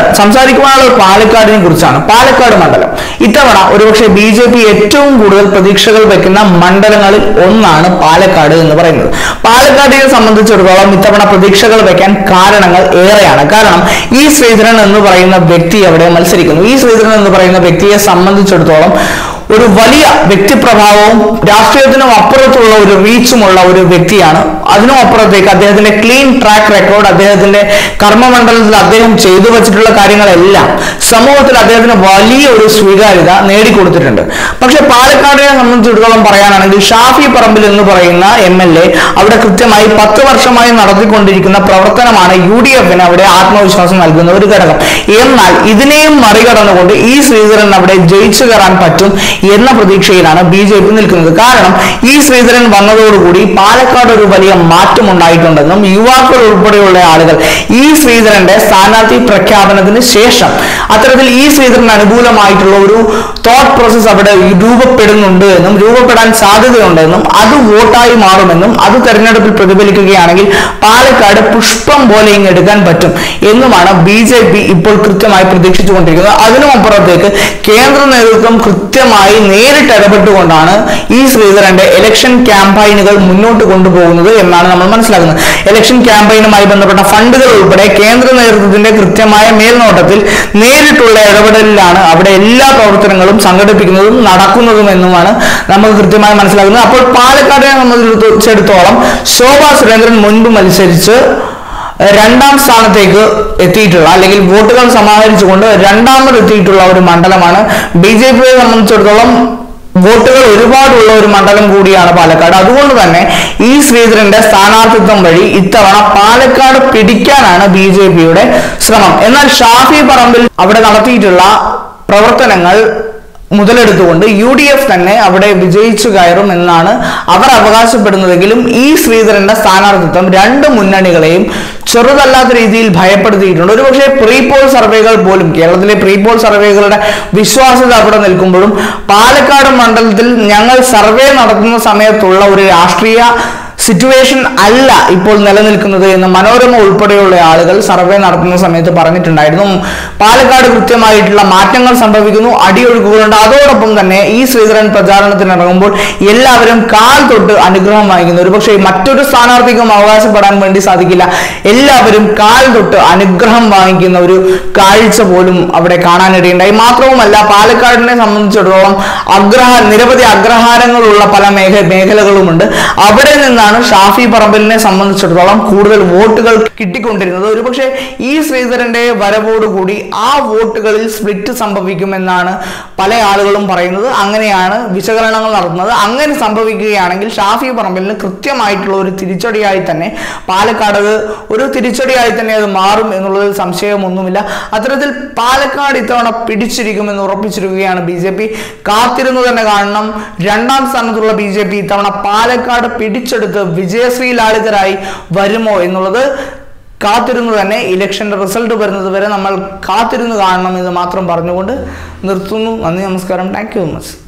സംസാരിക്കുവാനുള്ള പാലക്കാടിനെ കുറിച്ചാണ് പാലക്കാട് മണ്ഡലം ഇത്തവണ ഒരുപക്ഷെ ബി ജെ പി ഏറ്റവും കൂടുതൽ പ്രതീക്ഷകൾ വെക്കുന്ന മണ്ഡലങ്ങളിൽ ഒന്നാണ് പാലക്കാട് എന്ന് പറയുന്നത് പാലക്കാടിനെ സംബന്ധിച്ചിടത്തോളം ഇത്തവണ പ്രതീക്ഷകൾ വെക്കാൻ കാരണങ്ങൾ ഏറെയാണ് കാരണം ഈ ശ്രീധരൻ എന്ന് പറയുന്ന വ്യക്തി അവിടെ മത്സരിക്കുന്നു ഈ ശ്രീധരൻ എന്ന് പറയുന്ന വ്യക്തിയെ സംബന്ധിച്ചിടത്തോളം ഒരു വലിയ വ്യക്തിപ്രഭാവവും രാഷ്ട്രീയത്തിനും അപ്പുറത്തുള്ള ഒരു റീച്ചുമുള്ള ഒരു വ്യക്തിയാണ് അതിനും അപ്പുറത്തേക്ക് അദ്ദേഹത്തിന്റെ ക്ലീൻ ട്രാക്ക് റെക്കോർഡ് അദ്ദേഹത്തിന്റെ കർമ്മമണ്ഡലത്തിൽ അദ്ദേഹം ചെയ്തു വെച്ചിട്ടുള്ള കാര്യങ്ങളെല്ലാം സമൂഹത്തിൽ അദ്ദേഹത്തിന് വലിയ ഒരു സ്വീകാര്യത നേടിക്കൊടുത്തിട്ടുണ്ട് പക്ഷെ പാലക്കാടിനെ സംബന്ധിച്ചിടത്തോളം പറയാനാണെങ്കിൽ ഷാഫി പറമ്പിൽ എന്ന് പറയുന്ന എം എൽ എ അവിടെ കൃത്യമായി പത്ത് വർഷമായി നടത്തിക്കൊണ്ടിരിക്കുന്ന പ്രവർത്തനമാണ് യു ഡി എഫിന് അവിടെ ആത്മവിശ്വാസം നൽകുന്ന ഒരു ഘടകം എന്നാൽ ഇതിനെയും മറികടന്നുകൊണ്ട് ഈ ശ്രീധരൻ അവിടെ ജയിച്ചു കയറാൻ പറ്റും എന്ന പ്രതീക്ഷയിലാണ് ബി ജെ പി നിൽക്കുന്നത് കാരണം ഈ ശ്രീധരൻ വന്നതോടുകൂടി പാലക്കാട് ഒരു വലിയ മാറ്റം ഉണ്ടായിട്ടുണ്ടെന്നും യുവാക്കൾ ഉൾപ്പെടെയുള്ള ആളുകൾ ഈ ശ്രീധരന്റെ സ്ഥാനാർത്ഥി പ്രഖ്യാപനത്തിന് ശേഷം അത്തരത്തിൽ ഈ ശ്രീധരന് അനുകൂലമായിട്ടുള്ള ഒരു തോട്ട് പ്രോസസ് അവിടെ രൂപപ്പെടുന്നുണ്ട് എന്നും രൂപപ്പെടാൻ സാധ്യതയുണ്ടെന്നും അത് വോട്ടായി മാറുമെന്നും അത് തെരഞ്ഞെടുപ്പിൽ പ്രതിഫലിക്കുകയാണെങ്കിൽ പാലക്കാട് പുഷ്പം പോലെ ഇങ്ങ് എടുക്കാൻ പറ്റും എന്നുമാണ് ബി ജെ പി ഇപ്പോൾ കൃത്യമായി പ്രതീക്ഷിച്ചുകൊണ്ടിരിക്കുന്നത് അതിനും അപ്പുറത്തേക്ക് കേന്ദ്ര നേതൃത്വം കൃത്യമായി നേരിട്ട് ഇടപെട്ടുകൊണ്ടാണ് ഈ ശ്രീധരന്റെ ഇലക്ഷൻ ക്യാമ്പയിനുകൾ മുന്നോട്ട് കൊണ്ടുപോകുന്നത് എന്നാണ് നമ്മൾ മനസ്സിലാക്കുന്നത് ഇലക്ഷൻ ക്യാമ്പയിനുമായി ബന്ധപ്പെട്ട ഫണ്ടുകൾ ഉൾപ്പെടെ കേന്ദ്ര നേതൃത്വത്തിന്റെ കൃത്യമായ മേൽനോട്ടത്തിൽ നേരിട്ടുള്ള ഇടപെടലിലാണ് അവിടെ എല്ലാ പ്രവർത്തനങ്ങളും സംഘടിപ്പിക്കുന്നതും നടക്കുന്നതും എന്നുമാണ് നമുക്ക് കൃത്യമായി മനസ്സിലാക്കുന്നത് അപ്പോൾ പാലക്കാടിനെ സംബന്ധിച്ചിടത്തോളം ശോഭാ സുരേന്ദ്രൻ മുൻപ് മത്സരിച്ച് രണ്ടാം സ്ഥാനത്തേക്ക് എത്തിയിട്ടുള്ള അല്ലെങ്കിൽ വോട്ടുകൾ സമാഹരിച്ചുകൊണ്ട് രണ്ടാമത് എത്തിയിട്ടുള്ള ഒരു മണ്ഡലമാണ് ബി ജെ പിയെ സംബന്ധിച്ചിടത്തോളം വോട്ടുകൾ ഒരുപാടുള്ള ഒരു മണ്ഡലം കൂടിയാണ് പാലക്കാട് അതുകൊണ്ട് തന്നെ ഈ ശ്രീധരന്റെ സ്ഥാനാർത്ഥിത്വം വഴി ഇത്തവണ പാലക്കാട് പിടിക്കാനാണ് ബി ജെ പിയുടെ ശ്രമം എന്നാൽ ഷാഫി പറമ്പിൽ അവിടെ നടത്തിയിട്ടുള്ള പ്രവർത്തനങ്ങൾ മുതലെടുത്തുകൊണ്ട് യു ഡി എഫ് തന്നെ അവിടെ വിജയിച്ചു കയറും എന്നാണ് അവർ അവകാശപ്പെടുന്നതെങ്കിലും ഈ ശ്രീധരന്റെ സ്ഥാനാർത്ഥിത്വം രണ്ട് മുന്നണികളെയും ചെറുതല്ലാത്ത രീതിയിൽ ഭയപ്പെടുത്തിയിട്ടുണ്ട് ഒരുപക്ഷെ പ്രീ പോൾ സർവേകൾ പോലും കേരളത്തിലെ പ്രീ പോൾ സർവേകളുടെ വിശ്വാസ്യത അവിടെ നിൽക്കുമ്പോഴും പാലക്കാട് മണ്ഡലത്തിൽ ഞങ്ങൾ സർവേ നടത്തുന്ന സമയത്തുള്ള ഒരു രാഷ്ട്രീയ സിറ്റുവേഷൻ അല്ല ഇപ്പോൾ നിലനിൽക്കുന്നത് എന്ന് മനോരമ ഉൾപ്പെടെയുള്ള ആളുകൾ സർവേ നടത്തുന്ന സമയത്ത് പറഞ്ഞിട്ടുണ്ടായിരുന്നു പാലക്കാട് കൃത്യമായിട്ടുള്ള മാറ്റങ്ങൾ സംഭവിക്കുന്നു അടിയൊഴുക്കുകളുണ്ട് അതോടൊപ്പം തന്നെ ഈ ശ്രീധരൻ പ്രചാരണത്തിന് ഇറങ്ങുമ്പോൾ എല്ലാവരും കാൽ തൊട്ട് അനുഗ്രഹം വാങ്ങിക്കുന്നു ഒരുപക്ഷെ മറ്റൊരു സ്ഥാനാർത്ഥിക്കും അവകാശപ്പെടാൻ വേണ്ടി സാധിക്കില്ല എല്ലാവരും കാൽ തൊട്ട് അനുഗ്രഹം വാങ്ങിക്കുന്ന ഒരു കാഴ്ച പോലും അവിടെ കാണാനിടയുണ്ടായി മാത്രവുമല്ല പാലക്കാടിനെ സംബന്ധിച്ചിടത്തോളം അഗ്രഹ നിരവധി അഗ്രഹാരങ്ങളുള്ള പല മേഖ മേഖലകളുമുണ്ട് അവിടെ നിന്നാണ് ഷാഫി പറമ്പലിനെ സംബന്ധിച്ചിടത്തോളം കൂടുതൽ വോട്ടുകൾ കിട്ടിക്കൊണ്ടിരുന്നത് ഒരുപക്ഷെ ഈ ശ്രീധരന്റെ വരവോടുകൂടി ആ വോട്ടുകളിൽ സ്പ്ലിറ്റ് സംഭവിക്കുമെന്നാണ് പല ആളുകളും പറയുന്നത് അങ്ങനെയാണ് വിശകലനങ്ങൾ നടത്തുന്നത് അങ്ങനെ സംഭവിക്കുകയാണെങ്കിൽ ഷാഫി പറമ്പലിന് കൃത്യമായിട്ടുള്ള ഒരു തിരിച്ചടിയായി തന്നെ പാലക്കാട് അത് ഒരു തിരിച്ചടിയായി തന്നെ അത് മാറും എന്നുള്ളതിൽ സംശയമൊന്നുമില്ല അത്തരത്തിൽ പാലക്കാട് ഇത്തവണ പിടിച്ചിരിക്കുമെന്ന് ഉറപ്പിച്ചിരിക്കുകയാണ് ബി ജെ പി കാത്തിരുന്നു തന്നെ കാണണം രണ്ടാം സ്ഥാനത്തുള്ള ബി ജെ പി ഇത്തവണ പാലക്കാട് പിടിച്ചെടുത്ത് വിജയശ്രീ ലാളിതരായി വരുമോ എന്നുള്ളത് കാത്തിരുന്നു തന്നെ ഇലക്ഷന്റെ റിസൾട്ട് വരുന്നത് വരെ നമ്മൾ കാത്തിരുന്ന് കാണണം എന്ന് മാത്രം പറഞ്ഞുകൊണ്ട് നിർത്തുന്നു നന്ദി നമസ്കാരം താങ്ക് യു മച്ച്